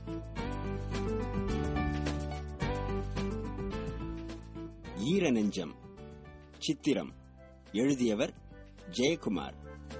ஈர நெஞ்சம் சித்திரம் எழுதியவர் ஜெயக்குமார்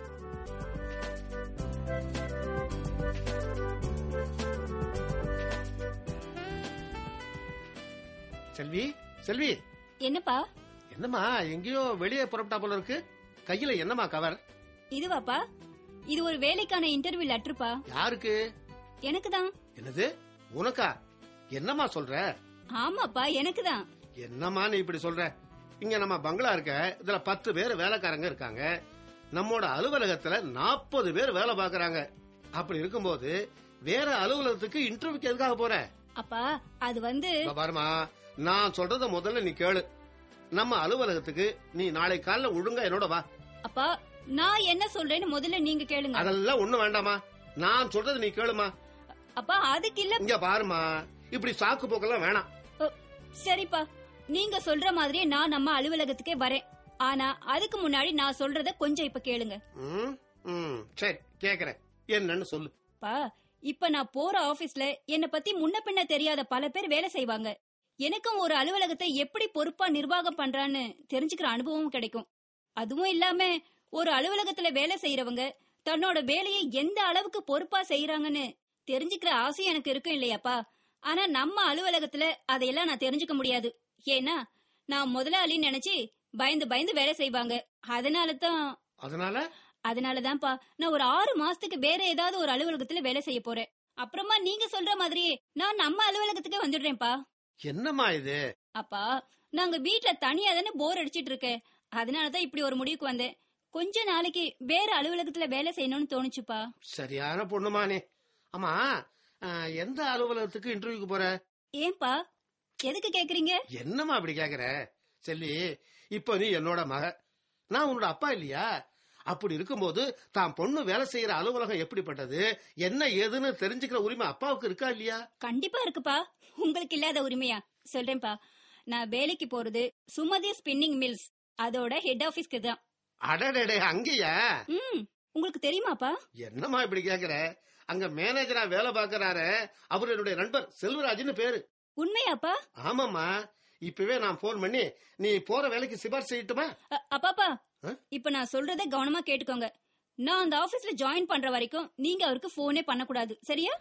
செல்வி செல்வி என்னப்பா என்னம்மா எங்கேயோ வெளியே புறப்பட்டா போல இருக்கு கையில என்னம்மா கவர் இதுவாப்பா இது ஒரு வேலைக்கான இன்டர்வியூ லெட்டர்ப்பா யாருக்கு எனக்கு தான் என்னது உனக்கா என்னம்மா சொல்ற ஆமாப்பா எனக்கு தான் என்னம்மா நீ இப்படி சொல்ற இங்க நம்ம பங்களா இருக்க இதுல பத்து பேர் வேலைக்காரங்க இருக்காங்க நம்மோட அலுவலகத்துல நாற்பது பேர் வேலை பாக்குறாங்க அப்படி இருக்கும்போது வேற அலுவலகத்துக்கு இன்டர்வியூக்கு எதுக்காக போற அப்பா அது வந்து இப்ப பாருமா நான் சொல்றத முதல்ல நீ கேளு நம்ம அலுவலகத்துக்கு நீ நாளை காலைல ஒழுங்கா என்னோட வா அப்பா நான் என்ன சொல்றேன்னு முதல்ல நீங்க கேளுங்க அதெல்லாம் ஒண்ணு வேண்டாமா நான் சொல்றது நீ கேளுமா அப்பா அதுக்கு இல்ல இங்க பாருமா இப்படி சாக்கு போக்கெல்லாம் வேணாம் ஓ, சரிப்பா நீங்க சொல்ற மாதிரியே நான் நம்ம அலுவலகத்துக்கே வரேன் ஆனா அதுக்கு முன்னாடி நான் சொல்றத கொஞ்சம் இப்ப கேளுங்க ம், ம், சரி கேக்குறேன் என்னன்னு சொல்லு பா இப்ப நான் போற ஆபீஸ்ல என்ன பத்தி முன்ன பின்ன தெரியாத பல பேர் வேலை செய்வாங்க எனக்கும் ஒரு அலுவலகத்தை எப்படி பொறுப்பா நிர்வாகம் பண்றான்னு தெரிஞ்சுக்கிற அனுபவமும் கிடைக்கும் அதுவும் இல்லாம ஒரு அலுவலகத்துல வேலை செய்யறவங்க தன்னோட வேலையை எந்த அளவுக்கு பொறுப்பா செய்யறாங்கன்னு தெரிஞ்சுக்கிற ஆசை எனக்கு இருக்கும் இல்லையாப்பா ஆனா நம்ம அலுவலகத்துல அதையெல்லாம் நான் தெரிஞ்சுக்க முடியாது ஏன்னா நான் முதலாளின்னு நினைச்சு பயந்து பயந்து வேலை செய்வாங்க அதனால தான் அதனால அதனாலதான்ப்பா நான் ஒரு ஆறு மாசத்துக்கு வேற ஏதாவது ஒரு அலுவலகத்துல வேலை செய்ய போறேன் அப்புறமா நீங்க சொல்ற மாதிரியே நான் நம்ம அலுவலகத்துக்கு வந்துடுறேன்ப்பா என்னம்மா இது அப்பா நாங்க வீட்ல தனியா தானே போர் அடிச்சிட்டு இருக்கேன் அதனாலதான் இப்படி ஒரு முடிவுக்கு வந்தேன் கொஞ்ச நாளைக்கு வேற அலுவலகத்துல வேலை செய்யணும்னு தோணுச்சுப்பா சரியான பொண்ணுமா நீ ஆமா ஆ, எந்த அலுவலகத்துக்கு இன்டர்வியூக்கு போற ஏன்பா எதுக்கு கேக்குறீங்க என்னம்மா அப்படி கேக்குற செல்லி இப்ப நீ என்னோட மக நான் உன்னோட அப்பா இல்லையா அப்படி இருக்கும்போது தான் பொண்ணு வேலை செய்யற அலுவலகம் எப்படிப்பட்டது என்ன ஏதுன்னு தெரிஞ்சுக்கிற உரிமை அப்பாவுக்கு இருக்கா இல்லையா கண்டிப்பா இருக்குப்பா உங்களுக்கு இல்லாத உரிமையா சொல்றேன்ப்பா நான் வேலைக்கு போறது சுமதி ஸ்பின்னிங் மில்ஸ் அதோட ஹெட் ஆபீஸ்க்கு தான் அடடடே அங்கேயா ம் உங்களுக்கு தெரியுமாப்பா என்னம்மா இப்படி கேக்குற அங்க மேனேஜரா வேலை பாக்குறாரு அவர் என்னுடைய நண்பர் செல்வராஜ்னு பேரு உண்மையாப்பா ஆமாம்மா இப்பவே நான் போன் பண்ணி நீ போற வேலைக்கு சிபாரிசு செய்யட்டுமா அ- அப்பாப்பா ஆ? இப்ப நான் சொல்றத கவனமா கேட்டுக்கோங்க நான் அந்த ஆபீஸ்ல ஜாயின் பண்ற வரைக்கும் நீங்க அவருக்கு போனே பண்ணக்கூடாது சரியா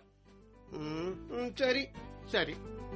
ம், ம், சரி சரி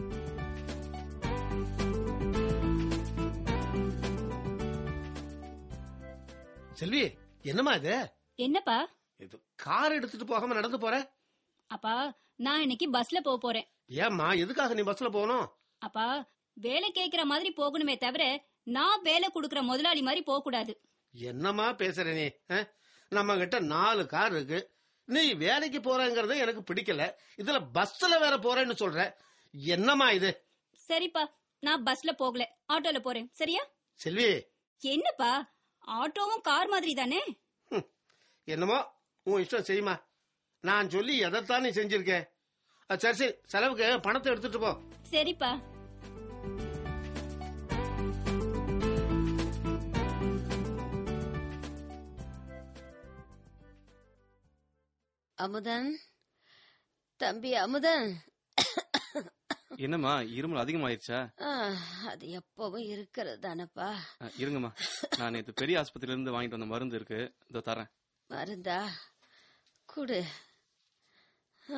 செல்வி என்னம்மா இது என்னப்பா இது கார் எடுத்துட்டு போகாம நடந்து போற அப்பா நான் இன்னைக்கு பஸ்ல போக போறேன் ஏம்மா எதுக்காக நீ பஸ்ல போகணும் அப்பா வேலை கேக்குற மாதிரி போகணுமே தவிர நான் வேலை குடுக்கற முதலாளி மாதிரி போக கூடாது என்னம்மா பேசுற நீ ஆ? நம்ம கிட்ட நாலு கார் இருக்கு நீ வேலைக்கு போறங்கிறது எனக்கு பிடிக்கல இதுல பஸ்ல வேற போறேன்னு சொல்ற என்னம்மா இது சரிப்பா நான் பஸ்ல போகல ஆட்டோல போறேன் சரியா செல்வி என்னப்பா ஆட்டோவும் கார் மாதிரி தானே ஹம், என்னமோ உன் இஷ்டம் செய்யுமா நான் சொல்லி எதைத்தான் நீ செஞ்சிருக்கேன் அஹ், சரி சரி செலவுக்கு பணத்தை எடுத்துட்டு போ சரிப்பா அமுதன் தம்பி அமுதன் என்னம்மா இருமல் அதிகமாயிருச்சா ஆ, அது எப்பவும் இருக்கிறது தானப்பா அஹ், இருங்கம்மா நான் நேற்று பெரிய ஆஸ்பத்திரியில இருந்து வாங்கிட்டு வந்த மருந்து இருக்கு இதோ தரேன் மருந்தா குடு ஆ,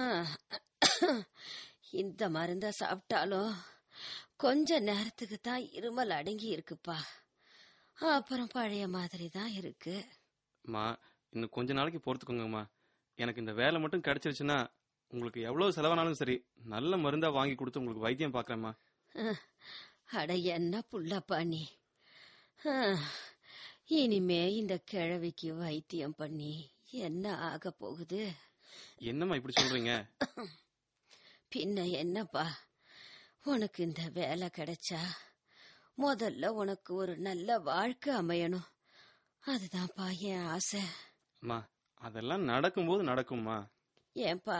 இந்த மருந்த சாப்பிட்டாலும் கொஞ்ச நேரத்துக்கு தான் இருமல் அடங்கி இருக்குப்பா அப்புறம் பழைய மாதிரி தான் இருக்கு அம்மா இன்னும் கொஞ்ச நாளைக்கு பொறுத்துக்கோங்கம்மா எனக்கு இந்த வேலை மட்டும் கிடைச்சிருச்சுன்னா உங்களுக்கு எவ்வளவு செலவானாலும் சரி நல்ல மருந்தா வாங்கி கொடுத்து உங்களுக்கு வைத்தியம் பாக்குறேம்மா அஹ், அட என்ன புள்ளப்பா நீ அஹ், இனிமே இந்த கிழவிக்கு வைத்தியம் பண்ணி என்ன ஆக போகுது என்னம்மா இப்படி சொல்றீங்க பின்ன என்னப்பா உனக்கு இந்த வேலை கிடைச்சா முதல்ல உனக்கு ஒரு நல்ல வாழ்க்கை அமையணும் அதுதான்ப்பா என் ஆசை அம்மா அதெல்லாம் நடக்கும்போது நடக்கும்மா ஏன்பா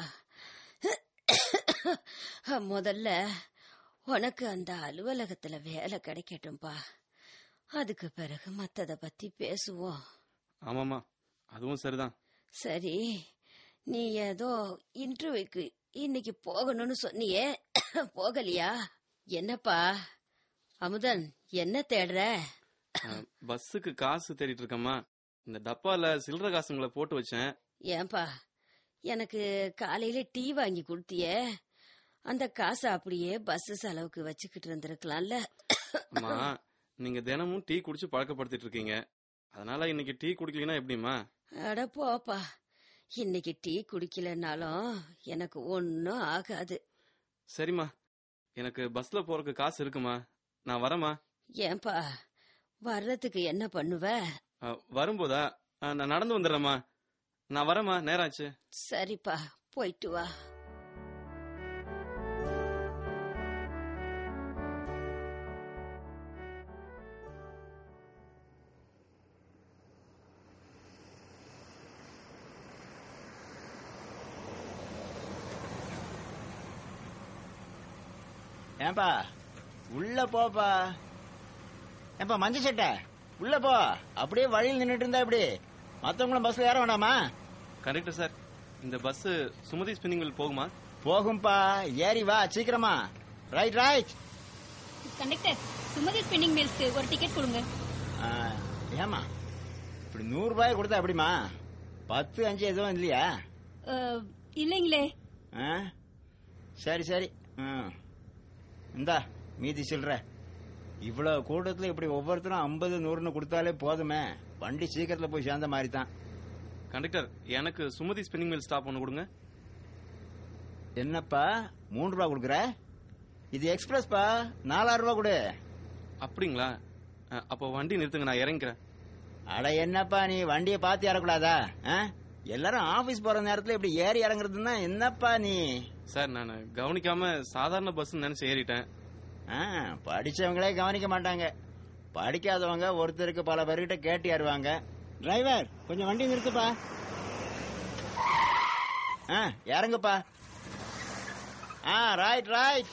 முதல்ல உனக்கு அந்த அலுவலகத்துல வேலை கிடைக்கட்டும்பா அதுக்கு பிறகு மத்தத பத்தி பேசுவோம் ஆமாம்மா அதுவும் சரிதான் சரி நீ ஏதோ இன்டர்வியூக்கு இன்னைக்கு போகணும்னு சொன்னியே போகலையா என்னப்பா அமுதன் என்ன தேடுற அஹ், பஸ்ஸுக்கு காசு தேடிட்டு இருக்கேம்மா இந்த டப்பால சில்லற காசுங்களை போட்டு வச்சேன் ஏன்பா எனக்கு காலையில டீ வாங்கி கொடுத்தியே அந்த காசை அப்படியே பஸ் செலவுக்கு வச்சுக்கிட்டு இருந்திருக்கலாம்ல அம்மா நீங்க தினமும் டீ குடிச்சு பழக்கப்படுத்திட்டு இருக்கீங்க அதனால இன்னைக்கு டீ குடிக்கலைன்னா எப்படிம்மா அட போப்பா இன்னைக்கு டீ குடிக்கலனாலும் எனக்கு ஒன்னும் ஆகாது சரிம்மா எனக்கு பஸ்ல போறதுக்கு காசு இருக்குமா நான் வரேம்மா ஏன்பா வர்றதுக்கு என்ன பண்ணுவ அஹ், வரும்போதா அஹ், நான் நடந்து வந்துடுறேம்மா நான் வரேம்மா நேரம் ஆச்சு சரிப்பா போயிட்டு வா ஏன்பா உள்ள போப்பா ஏன்பா மஞ்ச சட்டை உள்ள போ அப்படியே வழியில் நின்னுட்டு இருந்தா இப்படி மத்தவங்களும் பஸ்ல ஏற வேண்டாமா கரெக்டா சார் இந்த பஸ் சுமதி ஸ்பின்னிங் மில் போகுமா போகும்பா ஏறி வா சீக்கிரமா right right conductor Sumathi spinning மில்ஸ்க்கு ஒரு டிக்கெட் கொடுங்க ஏமா இப்படி நூறு ரூபாய் கொடுத்தா எப்படிமா பத்து அஞ்சு எதுவும் இல்லையா அஹ், இல்லைங்களே ஆ? சரி சரி ம். இந்தா மீதி சில்லற இவ்வளவு கூட்டத்துல இப்படி ஒவ்வொருத்தரும் ஐம்பது நூறுன்னு கொடுத்தாலே போதுமே வண்டி சீக்கிரத்துல போய் சேர்ந்த மாதிரி தான் கண்டக்டர் எனக்கு சுமதி ஸ்பின்னிங் மில் ஸ்டாப் ஒன்று கொடுங்க என்னப்பா மூணு ரூபா கொடுக்குற இது எக்ஸ்பிரஸ்ப்பா நாலாயிரம் ரூபா கொடு அப்படிங்களா அஹ், அப்போ வண்டி நிறுத்துங்க நான் இறங்கிக்கிறேன் அட என்னப்பா நீ வண்டியை பார்த்து இறக்கூடாதா ஆ? எல்லாரும் ஆபீஸ் போற நேரத்துல இப்படி ஏறி இறங்குறதுன்னா என்னப்பா நீ சார் நான் கவனிக்காம சாதாரண பஸ் நினைச்சு ஏறிட்டேன் ஆ, படிச்சவங்களே கவனிக்க மாட்டாங்க படிக்காதவங்க ஒருத்தருக்கு பல பேர்கிட்ட கேட்டு ஏறுவாங்க டிரைவர் கொஞ்சம் வண்டி நிறுத்துப்பா ஆ இறங்குப்பா ஆ ரைட் ரைட்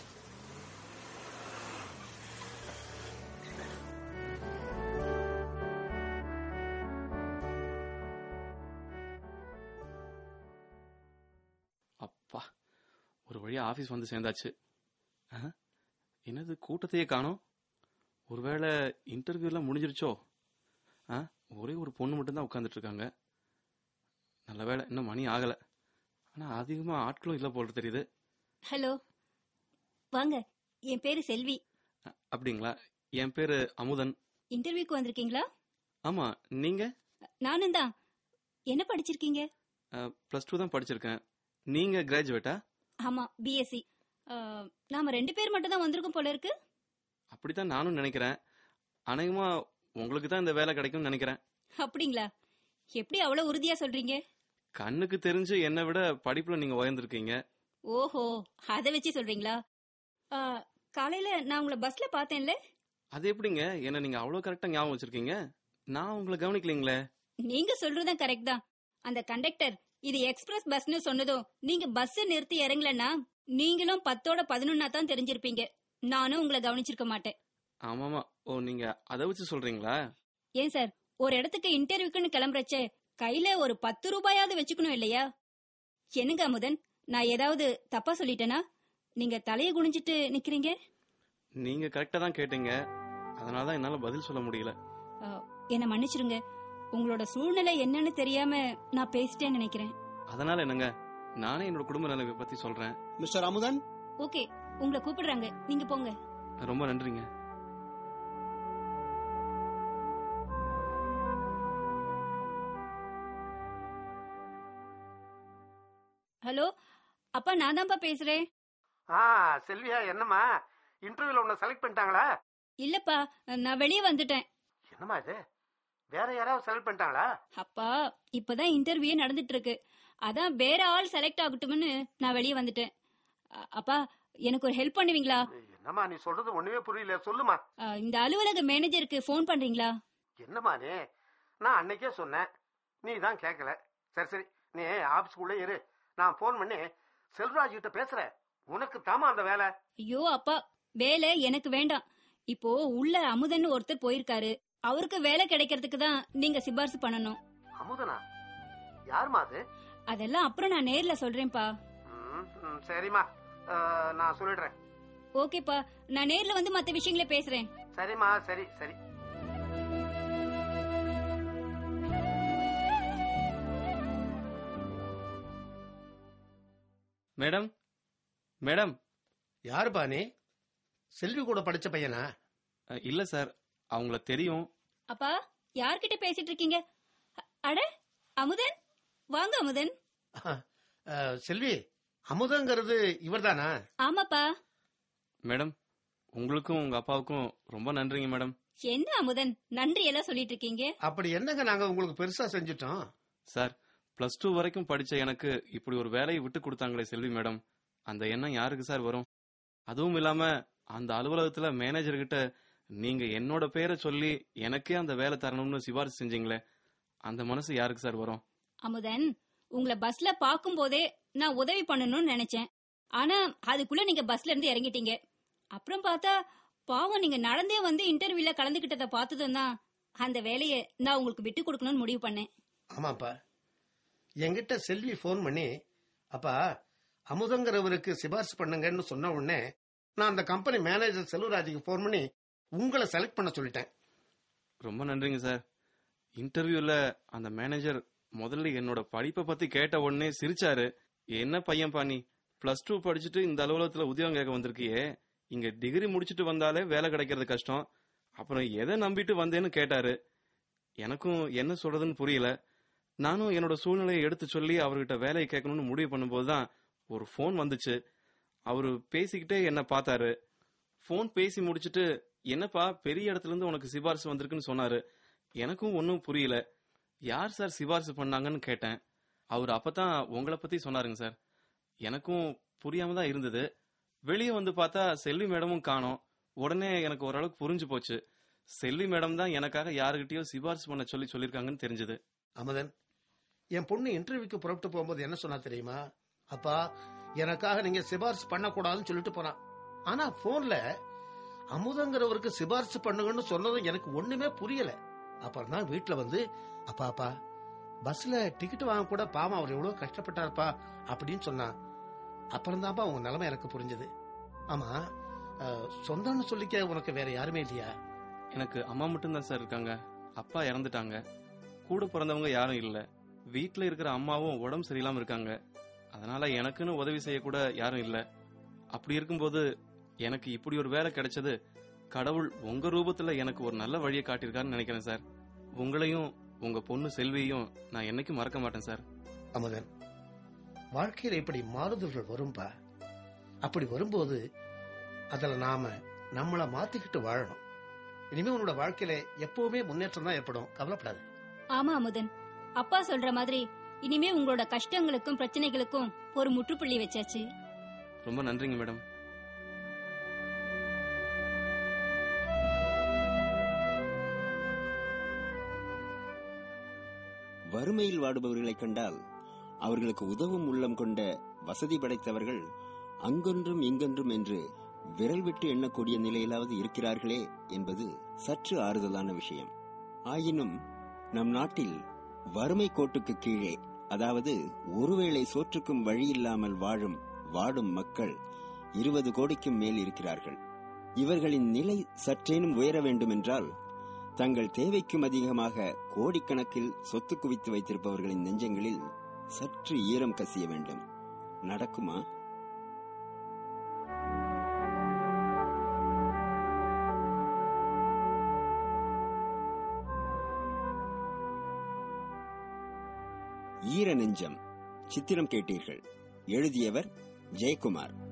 அப்பா ஒரு வழியா ஆபீஸ் வந்து சேர்ந்தாச்சு ஆஹா, என்னது கூட்டத்தையே காணோம் ஒருவேளை இன்டர்வியூ எல்லாம் முடிஞ்சிருச்சோ ஆ, ஒரே ஒரு பொண்ணு மட்டும்தான் உட்காந்துட்டு இருக்காங்க நல்ல வேளை இன்னும் மணி ஆகல ஆனா அதிகமா ஆட்களும் இல்ல போல தெரியுது ஹலோ வாங்க என் பேரு செல்வி அ- அப்படிங்களா என் பேரு அமுதன் இன்டர்வியூக்கு வந்திருக்கீங்களா ஆமா நீங்க நானும் தான் என்ன படிச்சிருக்கீங்க பிளஸ் டூ தான் படிச்சிருக்கேன் நீங்க கிராஜுவேட்டா ஆமா பிஎஸ்சி நாம ரெண்டு பேர் மட்டும் தான் வந்திருக்கோம் போல இருக்கு அப்படித்தான் நானும் நினைக்கிறேன் அநேகமா உங்களுக்கு தான் இந்த வேலை கிடைக்கும்னு நினைக்கிறேன் அப்படிங்களா எப்படி அவ்வளவு உறுதியா சொல்றீங்க கண்ணுக்கு தெரிஞ்சு என்னை விட படிப்புல நீங்க உயர்ந்திருக்கீங்க ஓஹோ அத வச்சு சொல்றீங்களா ஆ, காலையில நான் உங்களை பஸ்ல பார்த்தேன்ல அது எப்படிங்க என்ன நீங்க அவ்வளவு கரெக்டா ஞாபகம் வச்சிருக்கீங்க நான் உங்களை கவனிக்கலீங்களே நீங்க சொல்றதும் கரெக்ட் தான் அந்த கண்டக்டர் இது எக்ஸ்பிரஸ் பஸ்னு சொன்னதும் நீங்க பஸ் நிறுத்தி இறங்கலன்னா நீங்களும் பத்தோட பதினொன்னா தான் தெரிஞ்சிருப்பீங்க நானும் உங்களை கவனிச்சிருக்க மாட்டேன் ஆமாமா ஓ நீங்க அதை வச்சு சொல்றீங்களா ஏன் சார் ஒரு இடத்துக்கு இன்டர்வியூக்குன்னு கிளம்புறச்சே கையில ஒரு பத்து ரூபாயாவது வச்சுக்கணும் இல்லையா என்னங்க அமுதன் நான் ஏதாவது தப்பா சொல்லிட்டேனா நீங்க தலைய குனிஞ்சிட்டு நிக்கிறீங்க நீங்க கரெக்டா தான் கேட்டீங்க அதனாலதான் என்னால பதில் சொல்ல முடியல ஆ, என்னை மன்னிச்சிருங்க உங்களோட சூழ்நிலை என்னன்னு தெரியாம நான் பேசிட்டேன்னு நினைக்கிறேன் அதனால என்னங்க நானே என்னோட குடும்ப நிலைமை பத்தி சொல்றேன் மிஸ்டர் அமுதன் ஓகே உங்களை கூப்பிடுறாங்க நீங்க போங்க ரொம்ப நன்றிங்க ஹலோ அப்பா நான் தான்ப்பா பேசுறேன் ஆ செல்வியா என்னம்மா இன்டர்வியூல உன்னை செலக்ட் பண்ணிட்டாங்களா இல்லப்பா நான் வெளியே வந்துட்டேன் என்னம்மா இது வேற யாராவது செலக்ட் பண்ணிட்டாங்களா அப்பா இப்பதான் இன்டர்வியூ நடந்துட்டு இருக்கு அதான் வேற ஆள் செலக்ட் ஆகட்டும்னு நான் வெளியே வந்துட்டேன் அ- அப்பா எனக்கு ஒரு ஹெல்ப் பண்ணுவீங்களா என்னம்மா நீ சொல்றது ஒண்ணுமே புரியல சொல்லுமா அ, இந்த அலுவலக மேனேஜருக்கு ஃபோன் பண்றீங்களா என்னம்மா நீ நான் அன்னைக்கே சொன்னேன் நீ தான் கேட்கல சரி சரி நீ ஆபீஸ்க்குள்ளே இரு நான் ஃபோன் பண்ணி செல்வராஜ் கிட்ட பேசுறேன் உனக்கு தாமா அந்த வேலை ஐயோ அப்பா வேலை எனக்கு வேண்டாம் இப்போ உள்ள அமுதன் ஒருத்தர் போயிருக்காரு அவருக்கு வேலை கிடைக்கிறதுக்கு தான் நீங்க சிபாரிசு பண்ணணும் அமுதனா யாருமா அது அதெல்லாம் அப்புறம் நான் நேர்ல சொல்றேன்ப்பா ம், ம், சரிம்மா அஹ், நான் சொல்லிடுறேன் ஓகேப்பா நான் நேர்ல வந்து மத்த விஷயங்களை பேசுறேன் சரிம்மா சரி சரி மேடம் மேடம் யாருப்பா நீ செல்வி கூட படிச்ச பையனா அ, இல்ல சார் அவங்கள தெரியும் அப்பா யார்கிட்ட பேசிட்டு இருக்கீங்க அ- அட அமுதன் வாங்க அமுதன் அஹ், செல்வி அமுதங்கிறது இவர்தானா ஆமாப்பா மேடம் உங்களுக்கும் உங்க அப்பாவுக்கும் ரொம்ப நன்றிங்க மேடம் என்ன அமுதன் நன்றி எல்லாம் சொல்லிட்டு இருக்கீங்க அப்படி என்னங்க நாங்க உங்களுக்கு பெருசா செஞ்சுட்டோம் சார் பிளஸ் டூ வரைக்கும் படிச்ச எனக்கு இப்படி ஒரு வேலையை விட்டு கொடுத்தாங்களே செல்வி மேடம் அந்த எண்ணம் யாருக்கு சார் வரும் அதுவும் இல்லாம அந்த அலுவலகத்துல மேனேஜர் கிட்ட நீங்க என்னோட பேரை சொல்லி எனக்கே அந்த வேலை தரணும்னு சிபாரிசு செஞ்சீங்களே அந்த மனசு யாருக்கு சார் வரும் அமுதன் உங்களை பஸ்ல பாக்கும் போதே நான் உதவி பண்ணணும்னு நினைச்சேன் ஆனா அதுக்குள்ள நீங்க பஸ்ல இருந்து இறங்கிட்டீங்க அப்புறம் பார்த்தா பாவம் நீங்க நடந்தே வந்து இன்டர்வியூல கலந்துகிட்டத பார்த்ததும் தான் அந்த வேலையை நான் உங்களுக்கு விட்டு கொடுக்கணும்னு முடிவு பண்ணேன் ஆமாப்பா என்கிட்ட செல்வி ஃபோன் பண்ணி அப்பா அமுதங்கிறவருக்கு சிபாரிசு பண்ணுங்கன்னு சொன்ன உடனே நான் அந்த கம்பெனி மேனேஜர் செல்வராஜுக்கு ஃபோன் பண்ணி உங்களை செலக்ட் பண்ண சொல்லிட்டேன் ரொம்ப நன்றிங்க சார் இன்டர்வியூல அந்த மேனேஜர் முதல்ல என்னோட படிப்பை பத்தி கேட்ட உடனே சிரிச்சாரு என்ன பையன் பாணி பிளஸ் டூ படிச்சுட்டு இந்த அலுவலகத்துல உத்தியோகம் கேட்க வந்திருக்கியே இங்க டிகிரி முடிச்சுட்டு வந்தாலே வேலை கிடைக்கிறது கஷ்டம் அப்புறம் எதை நம்பிட்டு வந்தேன்னு கேட்டாரு எனக்கும் என்ன சொல்றதுன்னு புரியல நானும் என்னோட சூழ்நிலையை எடுத்து சொல்லி அவர்கிட்ட வேலையை கேட்கணும்னு முடிவு பண்ணும்போது தான் ஒரு ஃபோன் வந்துச்சு அவரு பேசிக்கிட்டே என்ன பார்த்தாரு ஃபோன் பேசி முடிச்சிட்டு என்னப்பா பெரிய இடத்துல இருந்து உனக்கு சிபாரிசு வந்திருக்குன்னு சொன்னாரு எனக்கும் ஒன்றும் புரியல யார் சார் சிபாரிசு பண்ணாங்கன்னு கேட்டேன் அவர் அப்பதான் உங்களை பத்தி சொன்னாருங்க சார் எனக்கும் புரியாம தான் இருந்தது வெளியே வந்து பார்த்தா செல்வி மேடமும் காணோம் உடனே எனக்கு ஓரளவுக்கு புரிஞ்சு போச்சு செல்வி மேடம் தான் எனக்காக யாருகிட்டயோ சிபாரிசு பண்ண சொல்லி சொல்லியிருக்காங்கன்னு தெரிஞ்சது அமுதன் என் பொண்ணு இன்டர்வியூக்கு புறப்பட்டு போகும்போது என்ன சொன்னா தெரியுமா அப்பா எனக்காக நீங்க சிபாரிசு பண்ணக்கூடாதுன்னு சொல்லிட்டு போனான் ஆனா போன்ல அமுதங்கிறவருக்கு சிபாரிசு பண்ணுங்கன்னு சொன்னதும் எனக்கு ஒண்ணுமே புரியல அப்புறம் தான் வீட்டுல வந்து அப்பா அப்பா பஸ்ல டிக்கெட் வாங்க கூட பாவம் அவர் எவ்வளவு கஷ்டப்பட்டாருப்பா அப்படின்னு சொன்னா அப்புறம் தான்ப்பா உங்க நிலைமை எனக்கு புரிஞ்சது ஆமா அஹ், சொந்தம்னு சொல்லிக்க உனக்கு வேற யாருமே இல்லையா எனக்கு அம்மா மட்டும்தான் சார் இருக்காங்க அப்பா இறந்துட்டாங்க கூட பிறந்தவங்க யாரும் இல்ல வீட்ல இருக்கிற அம்மாவும் உடம்பு சரியில்லாம இருக்காங்க அதனால எனக்குன்னு உதவி செய்யக்கூட யாரும் இல்ல அப்படி இருக்கும்போது எனக்கு இப்படி ஒரு வேலை கிடைச்சது கடவுள் உங்க ரூபத்துல எனக்கு ஒரு நல்ல வழியை காட்டியிருக்காருன்னு நினைக்கிறேன் சார் உங்களையும் உங்க பொண்ணு செல்வியையும் நான் என்னைக்கும் மறக்க மாட்டேன் சார் அமுதன் வாழ்க்கையில இப்படி மாறுதல்கள் வரும்பா அப்படி வரும்போது அதுல நாம நம்மள மாத்திக்கிட்டு வாழணும் இனிமே உன்னோட வாழ்க்கையில எப்பவுமே முன்னேற்றம் தான் ஏற்படும் கவலைப்படாத ஆமா அமுதன் அப்பா சொல்ற மாதிரி இனிமே உங்களோட கஷ்டங்களுக்கும் பிரச்சனைகளுக்கும் ஒரு முற்றுப்புள்ளி வச்சாச்சு ரொம்ப நன்றிங்க மேடம் வறுமையில் வாடுபவர்களைக் கண்டால் அவர்களுக்கு உதவும் உள்ளம் கொண்ட வசதி படைத்தவர்கள் அங்கொன்றும் இங்கொன்றும் என்று விரல் விட்டு எண்ணக்கூடிய நிலையிலாவது இருக்கிறார்களே என்பது சற்று ஆறுதலான விஷயம் ஆயினும் நம் நாட்டில் வறுமை கோட்டுக்கு கீழே அதாவது ஒருவேளை சோற்றுக்கும் வழி இல்லாமல் வாழும் வாடும் மக்கள் இருபது கோடிக்கும் மேல் இருக்கிறார்கள் இவர்களின் நிலை சற்றேனும் உயர வேண்டுமென்றால் தங்கள் தேவைக்கும் அதிகமாக கோடிக்கணக்கில் சொத்து குவித்து வைத்திருப்பவர்களின் நெஞ்சங்களில் சற்று ஈரம் கசிய வேண்டும் நடக்குமா ஈர நெஞ்சம் சித்திரம் கேட்டீர்கள் எழுதியவர் ஜெயக்குமார்